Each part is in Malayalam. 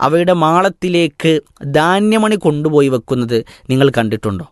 അവയുടെ മാളത്തിലേക്ക് ധാന്യമണി കൊണ്ടുപോയി വെക്കുന്നത് നിങ്ങൾ കണ്ടിട്ടുണ്ടോ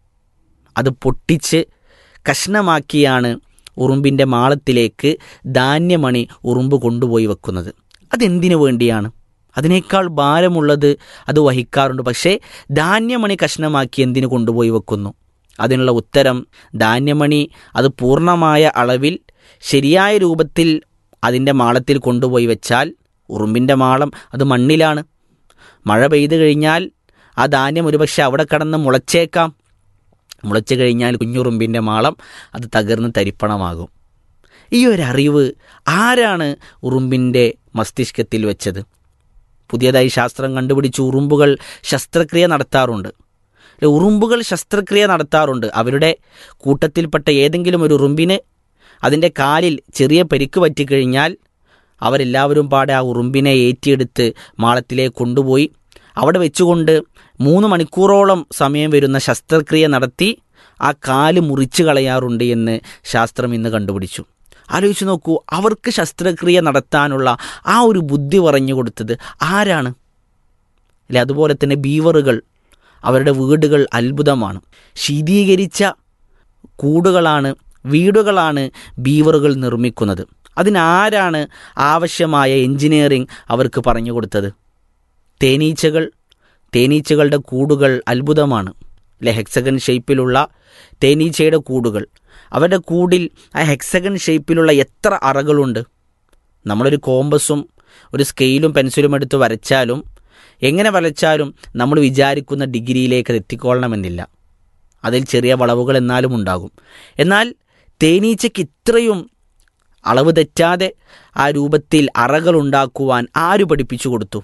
അത് പൊട്ടിച്ച് കഷ്ണമാക്കിയാണ് ഉറുമ്പിൻ്റെ മാളത്തിലേക്ക് ധാന്യമണി ഉറുമ്പ് കൊണ്ടുപോയി വെക്കുന്നത് അതെന്തിനു വേണ്ടിയാണ് അതിനേക്കാൾ ഭാരമുള്ളത് അത് വഹിക്കാറുണ്ട് പക്ഷേ ധാന്യമണി കഷ്ണമാക്കി എന്തിനു കൊണ്ടുപോയി വെക്കുന്നു അതിനുള്ള ഉത്തരം ധാന്യമണി അത് പൂർണ്ണമായ അളവിൽ ശരിയായ രൂപത്തിൽ അതിൻ്റെ മാളത്തിൽ കൊണ്ടുപോയി വെച്ചാൽ ഉറുമ്പിൻ്റെ മാളം അത് മണ്ണിലാണ് മഴ പെയ്തു കഴിഞ്ഞാൽ ആ ധാന്യം ഒരുപക്ഷെ അവിടെ കടന്ന് മുളച്ചേക്കാം മുളച്ചു കഴിഞ്ഞാൽ കുഞ്ഞുറുമ്പിൻ്റെ മാളം അത് തകർന്ന് തരിപ്പണമാകും ഈ ഒരു അറിവ് ആരാണ് ഉറുമ്പിൻ്റെ മസ്തിഷ്കത്തിൽ വെച്ചത് പുതിയതായി ശാസ്ത്രം കണ്ടുപിടിച്ച് ഉറുമ്പുകൾ ശസ്ത്രക്രിയ നടത്താറുണ്ട് അല്ലെ, ഉറുമ്പുകൾ ശസ്ത്രക്രിയ നടത്താറുണ്ട് അവരുടെ കൂട്ടത്തിൽപ്പെട്ട ഏതെങ്കിലും ഒരു ഉറുമ്പിന് അതിൻ്റെ കാലിൽ ചെറിയ പരിക്ക് പറ്റിക്കഴിഞ്ഞാൽ അവരെല്ലാവരും പാടെ ആ ഉറുമ്പിനെ ഏറ്റിയെടുത്ത് മാളത്തിലേക്ക് കൊണ്ടുപോയി അവിടെ വെച്ചുകൊണ്ട് മൂന്ന് മണിക്കൂറോളം സമയം വരുന്ന ശസ്ത്രക്രിയ നടത്തി ആ കാല് മുറിച്ചു കളയാറുണ്ട് എന്ന് ശാസ്ത്രം ഇന്ന് കണ്ടുപിടിച്ചു ആലോചിച്ച് നോക്കൂ അവർക്ക് ശസ്ത്രക്രിയ നടത്താനുള്ള ആ ഒരു ബുദ്ധി പറഞ്ഞു കൊടുത്തത് ആരാണ് അല്ലെ അതുപോലെ തന്നെ ബീവറുകൾ അവരുടെ വീടുകൾ അത്ഭുതമാണ് ശീതീകരിച്ച കൂടുകളാണ് വീടുകളാണ് ബീവറുകൾ നിർമ്മിക്കുന്നത് അതിനാരാണ് ആവശ്യമായ എഞ്ചിനീയറിംഗ് അവർക്ക് പറഞ്ഞു കൊടുത്തത് തേനീച്ചകൾ തേനീച്ചകളുടെ കൂടുകൾ അത്ഭുതമാണ് അല്ലെ ഹെക്സഗൺ ഷേപ്പിലുള്ള തേനീച്ചയുടെ കൂടുകൾ അവരുടെ കൂടിൽ ആ ഹെക്സഗൺ ഷേപ്പിലുള്ള എത്ര അറകളുണ്ട് നമ്മളൊരു കോമ്പസും ഒരു സ്കെയിലും പെൻസിലും എടുത്ത് വരച്ചാലും എങ്ങനെ വരച്ചാലും നമ്മൾ വിചാരിക്കുന്ന ഡിഗ്രിയിലേക്ക് അത് എത്തിക്കൊള്ളണമെന്നില്ല അതിൽ ചെറിയ വളവുകൾ എന്നാലും ഉണ്ടാകും എന്നാൽ തേനീച്ചയ്ക്ക് ഇത്രയും അളവ് തെറ്റാതെ ആ രൂപത്തിൽ അറകൾ ഉണ്ടാക്കുവാൻ ആര് പഠിപ്പിച്ചു കൊടുത്തു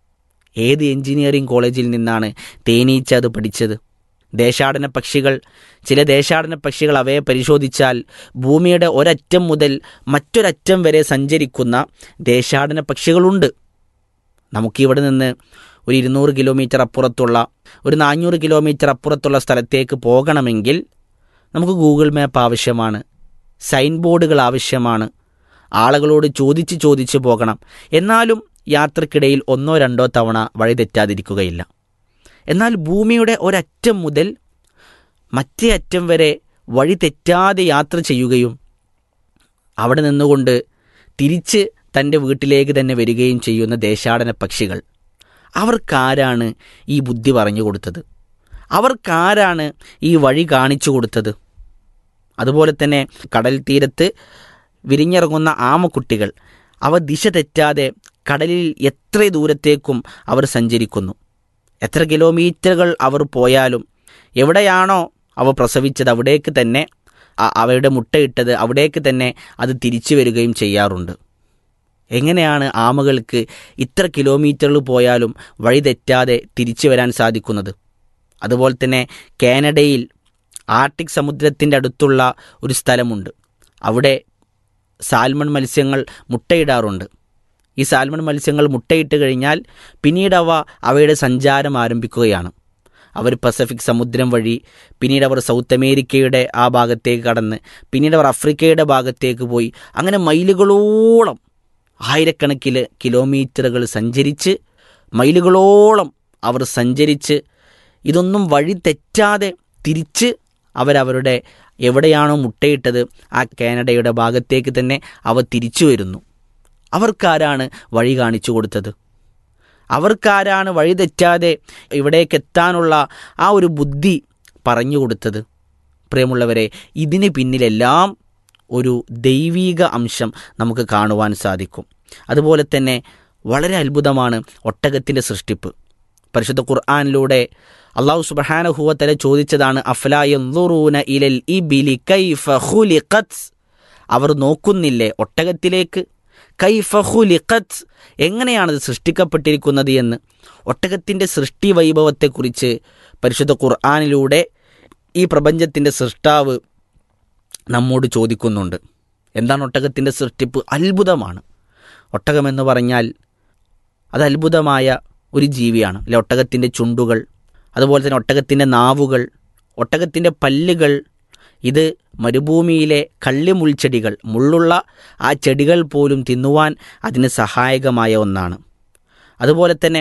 ഏത് എഞ്ചിനീയറിംഗ് കോളേജിൽ നിന്നാണ് തേനീച്ച അത് പഠിച്ചത് ദേശാടന പക്ഷികൾ ചില ദേശാടന പക്ഷികൾ അവയെ പരിശോധിച്ചാൽ ഭൂമിയുടെ ഒരറ്റം മുതൽ മറ്റൊരറ്റം വരെ സഞ്ചരിക്കുന്ന ദേശാടന പക്ഷികളുണ്ട് നമുക്കിവിടെ നിന്ന് ഒരു ഇരുന്നൂറ് കിലോമീറ്റർ അപ്പുറത്തുള്ള ഒരു നാനൂറ് കിലോമീറ്റർ അപ്പുറത്തുള്ള സ്ഥലത്തേക്ക് പോകണമെങ്കിൽ നമുക്ക് ഗൂഗിൾ മാപ്പ് ആവശ്യമാണ് സൈൻ ബോർഡുകൾ ആവശ്യമാണ് ആളുകളോട് ചോദിച്ച് ചോദിച്ച് പോകണം എന്നാലും യാത്രക്കിടയിൽ ഒന്നോ രണ്ടോ തവണ വഴി തെറ്റാതിരിക്കുകയില്ല എന്നാൽ ഭൂമിയുടെ ഒരറ്റം മുതൽ മറ്റേ അറ്റം വരെ വഴി തെറ്റാതെ യാത്ര ചെയ്യുകയും അവിടെ നിന്നുകൊണ്ട് തിരിച്ച് തൻ്റെ വീട്ടിലേക്ക് തന്നെ വരികയും ചെയ്യുന്ന ദേശാടന പക്ഷികൾ അവർക്കാരാണ് ഈ ബുദ്ധി പറഞ്ഞു കൊടുത്തത് അവർക്കാരാണ് ഈ വഴി കാണിച്ചു കൊടുത്തത് അതുപോലെ തന്നെ കടൽ തീരത്ത് വിരിഞ്ഞിറങ്ങുന്ന ആമക്കുട്ടികൾ അവ ദിശ തെറ്റാതെ കടലിൽ എത്ര ദൂരത്തേക്കും അവർ സഞ്ചരിക്കുന്നു എത്ര കിലോമീറ്ററുകൾ അവർ പോയാലും എവിടെയാണോ അവ പ്രസവിച്ചത് അവിടേക്ക് തന്നെ അ- അവയുടെ മുട്ടയിട്ടത് അവിടേക്ക് തന്നെ അത് തിരിച്ചു വരികയും ചെയ്യാറുണ്ട് എങ്ങനെയാണ് ആമകൾക്ക് ഇത്ര കിലോമീറ്ററിൽ പോയാലും വഴി തെറ്റാതെ തിരിച്ചു വരാൻ സാധിക്കുന്നത് അതുപോലെ തന്നെ കാനഡയിൽ ആർട്ടിക് സമുദ്രത്തിൻ്റെ അടുത്തുള്ള ഒരു സ്ഥലമുണ്ട് അവിടെ സാൽമൺ മത്സ്യങ്ങൾ മുട്ടയിടാറുണ്ട് ഈ സാൽമൺ മത്സ്യങ്ങൾ മുട്ടയിട്ട് കഴിഞ്ഞാൽ പിന്നീട് അവ അവയുടെ സഞ്ചാരം ആരംഭിക്കുകയാണ് അവർ പസഫിക് സമുദ്രം വഴി പിന്നീട് അവർ സൗത്ത് അമേരിക്കയുടെ ആ ഭാഗത്തേക്ക് കടന്ന് പിന്നീട് അവർ ആഫ്രിക്കയുടെ ഭാഗത്തേക്ക് പോയി അങ്ങനെ മൈലുകളോളം ആയിരക്കണക്കിന് കിലോമീറ്ററുകൾ സഞ്ചരിച്ച് മൈലുകളോളം അവർ സഞ്ചരിച്ച് ഇതൊന്നും വഴി തെറ്റാതെ തിരിച്ച് അവരവരുടെ എവിടെയാണോ മുട്ടയിട്ടത് ആ കാനഡയുടെ ഭാഗത്തേക്ക് തന്നെ അവ തിരിച്ചു വരുന്നു അവർക്കാരാണ് വഴി കാണിച്ചു കൊടുത്തത് അവർക്കാരാണ് വഴി തെറ്റാതെ ഇവിടേക്ക് എത്താനുള്ള ആ ഒരു ബുദ്ധി പറഞ്ഞു കൊടുത്തത് പ്രിയമുള്ളവരെ ഇതിന് പിന്നിലെല്ലാം ഒരു ദൈവീക അംശം നമുക്ക് കാണുവാൻ സാധിക്കും അതുപോലെ തന്നെ വളരെ അത്ഭുതമാണ് ഒട്ടകത്തിൻ്റെ സൃഷ്ടിപ്പ് പരിശുദ്ധ ഖുർആാനിലൂടെ അള്ളാഹു സുബഹാനഹുവത്തല ചോദിച്ചതാണ് അഫ്ലായൂന ഇലൽ ഇബിലി കൈഫ ഖുലിഖത് അവർ നോക്കുന്നില്ലേ ഒട്ടകത്തിലേക്ക് കൈഫ ഖുലിഖത് എങ്ങനെയാണത് സൃഷ്ടിക്കപ്പെട്ടിരിക്കുന്നത് എന്ന് ഒട്ടകത്തിൻ്റെ സൃഷ്ടി വൈഭവത്തെക്കുറിച്ച് പരിശുദ്ധ ഖുർആാനിലൂടെ ഈ പ്രപഞ്ചത്തിൻ്റെ സൃഷ്ടാവ് നമ്മോട് ചോദിക്കുന്നുണ്ട് എന്താണ് ഒട്ടകത്തിൻ്റെ സൃഷ്ടിപ്പ് അത്ഭുതമാണ് ഒട്ടകമെന്ന് പറഞ്ഞാൽ അത് അത്ഭുതമായ ഒരു ജീവിയാണ് അല്ലെ ഒട്ടകത്തിൻ്റെ ചുണ്ടുകൾ അതുപോലെ തന്നെ ഒട്ടകത്തിൻ്റെ നാവുകൾ ഒട്ടകത്തിൻ്റെ പല്ലുകൾ ഇത് മരുഭൂമിയിലെ കള്ളിമുൾച്ചെടികൾ മുള്ളുള്ള ആ ചെടികൾ പോലും തിന്നുവാൻ അതിന് സഹായകമായ ഒന്നാണ് അതുപോലെ തന്നെ